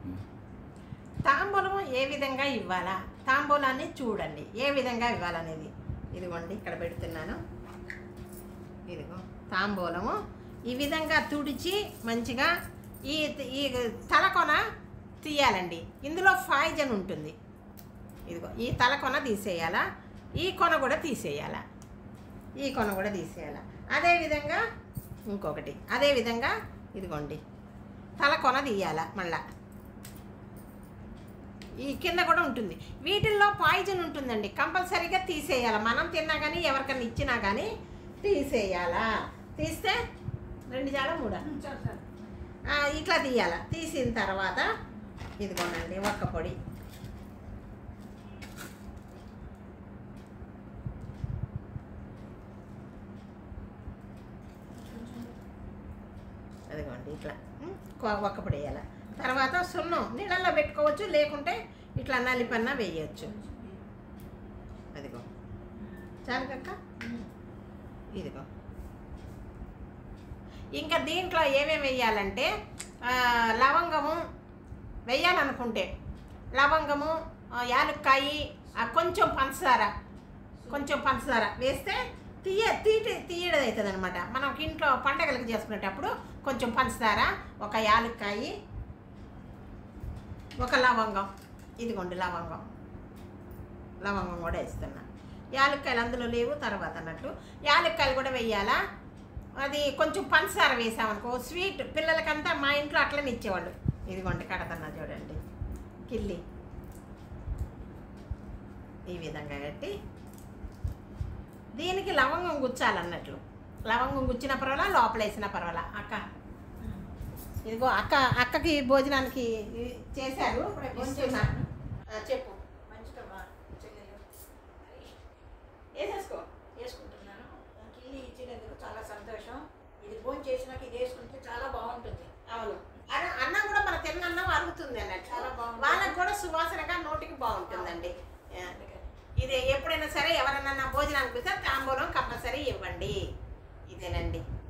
తాంబూలం ఏ విధంగా ఇవ్వాలా తాంబూలాన్ని చూడండి ఏ విధంగా ఇవ్వాలనేది ఇదిగోండి ఇక్కడ పెడుతున్నాను ఇదిగో తాంబూలము ఈ విధంగా తుడిచి మంచిగా ఈ ఈ తలకొన తీయాలండి ఇందులో ఫాయిజన్ ఉంటుంది ఇదిగో ఈ తలకొన తీసేయాలా ఈ కొన కూడా తీసేయాలా ఈ కొన కూడా తీసేయాలా అదేవిధంగా ఇంకొకటి అదేవిధంగా ఇదిగోండి తలకొన తీయాలా మళ్ళా ఈ కింద కూడా ఉంటుంది వీటిల్లో పాయిజన్ ఉంటుందండి కంపల్సరీగా తీసేయాలి మనం తిన్నా కానీ ఎవరికైనా ఇచ్చినా కానీ తీసేయాలా తీస్తే రెండు జాల మూడా ఆ, ఇట్లా తీయాల తీసిన తర్వాత ఇదిగోనండి ఒక్క పొడి అదిగోండి ఇట్లా ఉమ్, కొ- ఒక్క పొడి వేయాల తర్వాత సున్నం నీళ్ళల్లో పెట్టుకోవచ్చు లేకుంటే ఇట్లా నలిపన్నా వేయచ్చు అదిగో చాలు కక్క ఇదిగో ఇంకా దీంట్లో ఏమేమి వేయాలంటే ఆ, లవంగము వేయాలనుకుంటే లవంగము ఆ, యాలక్కాయి ఆ, కొంచెం పంచదార కొంచెం పంచదార వేస్తే తీయ తీటి తీయడది అవుతుంది అనమాట మనం ఇంట్లో పండగలకు చేసుకునేటప్పుడు కొంచెం పంచదార ఒక యాలక్కాయి ఒక లవంగం ఇదిగోండి లవంగం లవంగం కూడా వేస్తున్నా యాలక్కాయలు అందులో లేవు తర్వాత అన్నట్లు యాలక్కాయలు కూడా వేయాలా అది కొంచెం పంచదార వేసామనుకో స్వీట్ పిల్లలకంతా మా ఇంట్లో అట్లనే ఇచ్చేవాళ్ళు ఇదిగోండి కడతన్నా చూడండి కిల్లి ఈ విధంగా కట్టి దీనికి లవంగం గుచ్చాలన్నట్లు లవంగం గుచ్చిన పర్వాలా లోపల వేసిన పర్వాలా అక్క ఇదిగో అక్క అక్కకి భోజనానికి ఇ- చేశారు ఇస్తున్నా. ఆ, చెప్పు మంచిదమ్మా చెల్లెలు వేసేసుకో వేసుకుంటున్నాను కిల్లి ఇచ్చినందుకు చాలా సంతోషం ఇది భోజనం చేసినాక ఇది వేసుకుంటే చాలా బాగుంటుంది అవును అన్న అన్నం కూడా మన తిన్న అన్నం అరుగుతుంది అన్నట్టు చాలా బాగుంటుంది. వాళ్ళకి కూడా సువాసనగా నోటికి బాగుంటుందండి ఆ. అందుకని ఇది ఎప్పుడైనా సరే ఎవరైనా నా భోజనానికి పిలిస్తే తాంబూలం కంపల్సరీ ఇవ్వండి ఇదేనండి